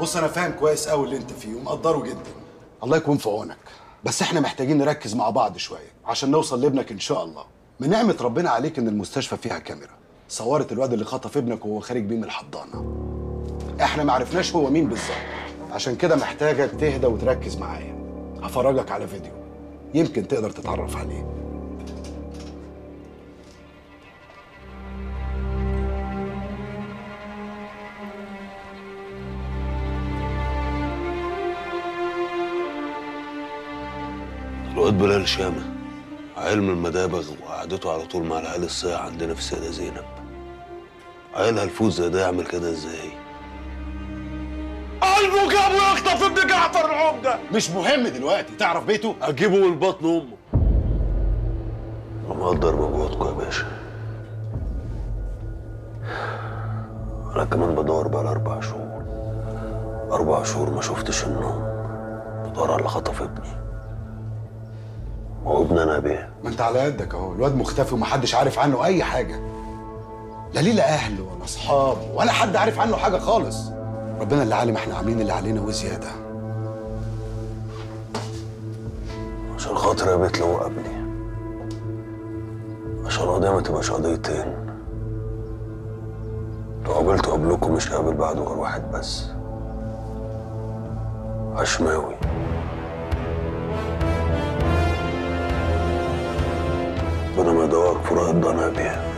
بص انا فاهم كويس قوي اللي انت فيه ومقدره جدا الله يكون في عونك بس احنا محتاجين نركز مع بعض شويه عشان نوصل لابنك ان شاء الله من نعمه ربنا عليك ان المستشفى فيها كاميرا صورت الواد اللي خطف ابنك وهو خارج بيه من الحضانه احنا ما عرفناش هو مين بالظبط عشان كده محتاجك تهدى وتركز معايا هفرجك على فيديو يمكن تقدر تتعرف عليه الواد بلال شامة عيل من المدابغ وقعدته على طول مع العيال الصيع عندنا في السيدة زينب عيل هلفوت زي ده يعمل كده ازاي؟ قلبه جابه يخطف ابن جعفر العمده مش مهم دلوقتي تعرف بيته اجيبه من بطن امه انا مقدر مجهودكم يا باشا انا كمان بدور بقى اربع شهور اربع شهور ما شفتش النوم بدور على اللي خطف ابني هو ابن انا بيه ما انت على قدك اهو الواد مختفي ومحدش عارف عنه اي حاجه لا ليه لا اهل ولا اصحاب ولا حد عارف عنه حاجه خالص ربنا اللي عالم احنا عاملين اللي علينا وزياده عشان خاطر يا بيت لو قبلي عشان القضية ما تبقاش قضيتين لو قابلت قبلكم مش هقابل بعده غير واحد بس عشماوي ربنا ما يدورك في رأي الضنا بيها